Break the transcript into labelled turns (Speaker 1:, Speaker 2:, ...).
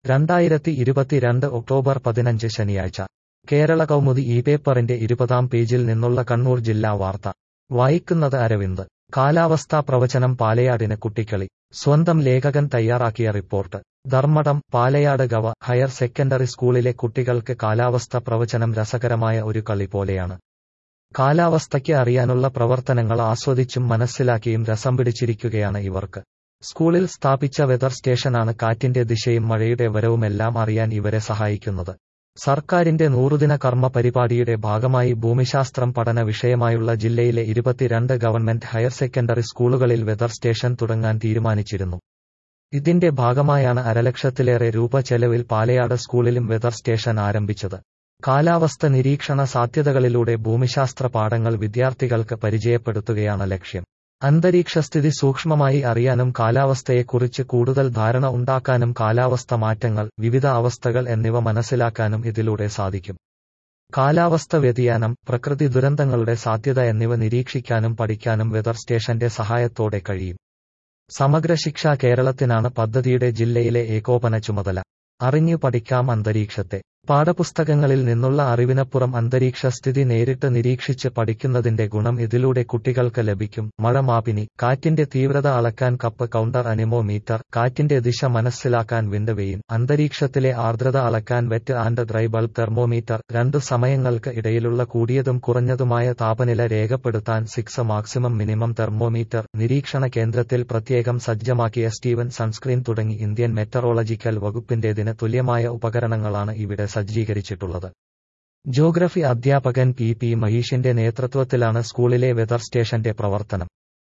Speaker 1: രണ്ടായിരത്തി ഇരുപത്തിരണ്ട് ഒക്ടോബർ പതിനഞ്ച് ശനിയാഴ്ച കേരള കൗമുദി ഈ പേപ്പറിന്റെ ഇരുപതാം പേജിൽ നിന്നുള്ള കണ്ണൂർ ജില്ലാ വാർത്ത വായിക്കുന്നത് അരവിന്ദ് കാലാവസ്ഥാ പ്രവചനം പാലയാടിന് കുട്ടിക്കളി സ്വന്തം ലേഖകൻ തയ്യാറാക്കിയ റിപ്പോർട്ട് ധർമ്മടം പാലയാട് ഗവ ഹയർ സെക്കൻഡറി സ്കൂളിലെ കുട്ടികൾക്ക് കാലാവസ്ഥ പ്രവചനം രസകരമായ ഒരു കളി പോലെയാണ് കാലാവസ്ഥയ്ക്ക് അറിയാനുള്ള പ്രവർത്തനങ്ങൾ ആസ്വദിച്ചും മനസ്സിലാക്കിയും രസം പിടിച്ചിരിക്കുകയാണ് ഇവർക്ക് സ്കൂളിൽ സ്ഥാപിച്ച വെതർ സ്റ്റേഷനാണ് കാറ്റിന്റെ ദിശയും മഴയുടെ വരവുമെല്ലാം അറിയാൻ ഇവരെ സഹായിക്കുന്നത് സർക്കാരിന്റെ നൂറുദിന കർമ്മ പരിപാടിയുടെ ഭാഗമായി ഭൂമിശാസ്ത്രം പഠന വിഷയമായുള്ള ജില്ലയിലെ ഇരുപത്തിരണ്ട് ഗവൺമെന്റ് ഹയർ സെക്കൻഡറി സ്കൂളുകളിൽ വെതർ സ്റ്റേഷൻ തുടങ്ങാൻ തീരുമാനിച്ചിരുന്നു ഇതിന്റെ ഭാഗമായാണ് അരലക്ഷത്തിലേറെ രൂപ ചെലവിൽ പാലയാട് സ്കൂളിലും വെതർ സ്റ്റേഷൻ ആരംഭിച്ചത് കാലാവസ്ഥ നിരീക്ഷണ സാധ്യതകളിലൂടെ ഭൂമിശാസ്ത്ര പാഠങ്ങൾ വിദ്യാർത്ഥികൾക്ക് പരിചയപ്പെടുത്തുകയാണ് ലക്ഷ്യം അന്തരീക്ഷസ്ഥിതി സൂക്ഷ്മമായി അറിയാനും കാലാവസ്ഥയെക്കുറിച്ച് കൂടുതൽ ധാരണ ഉണ്ടാക്കാനും കാലാവസ്ഥ മാറ്റങ്ങൾ വിവിധ അവസ്ഥകൾ എന്നിവ മനസ്സിലാക്കാനും ഇതിലൂടെ സാധിക്കും കാലാവസ്ഥ വ്യതിയാനം പ്രകൃതി ദുരന്തങ്ങളുടെ സാധ്യത എന്നിവ നിരീക്ഷിക്കാനും പഠിക്കാനും വെതർ സ്റ്റേഷന്റെ സഹായത്തോടെ കഴിയും സമഗ്ര ശിക്ഷ കേരളത്തിനാണ് പദ്ധതിയുടെ ജില്ലയിലെ ഏകോപന ചുമതല അറിഞ്ഞു പഠിക്കാം അന്തരീക്ഷത്തെ പാഠപുസ്തകങ്ങളിൽ നിന്നുള്ള അറിവിനപ്പുറം അന്തരീക്ഷ സ്ഥിതി നേരിട്ട് നിരീക്ഷിച്ച് പഠിക്കുന്നതിന്റെ ഗുണം ഇതിലൂടെ കുട്ടികൾക്ക് ലഭിക്കും മഴ മാപിനി കാറ്റിന്റെ തീവ്രത അളക്കാൻ കപ്പ് കൗണ്ടർ അനിമോമീറ്റർ കാറ്റിന്റെ ദിശ മനസ്സിലാക്കാൻ വിൻഡ് വെയിൻ അന്തരീക്ഷത്തിലെ ആർദ്രത അളക്കാൻ wet and dry bulb thermometer രണ്ടു സമയങ്ങൾക്ക് ഇടയിലുള്ള കൂടിയതും കുറഞ്ഞതുമായ താപനില രേഖപ്പെടുത്താൻ സിക്സ് മാക്സിമം മിനിമം തെർമോമീറ്റർ നിരീക്ഷണ കേന്ദ്രത്തിൽ പ്രത്യേകം സജ്ജമാക്കിയ സ്റ്റീവൻ സൺസ്ക്രീൻ തുടങ്ങി ഇന്ത്യൻ മെറ്ററോളജിക്കൽ വകുപ്പിന്റേതിന് തുല്യമായ ഉപകരണങ്ങളാണ് ഇവിടെ സജ്ജീകരിച്ചിട്ടുള്ളത് ജോഗ്രഫി അധ്യാപകൻ പി പി മഹീഷിന്റെ നേതൃത്വത്തിലാണ് സ്കൂളിലെ വെതർ സ്റ്റേഷന്റെ പ്രവർത്തനം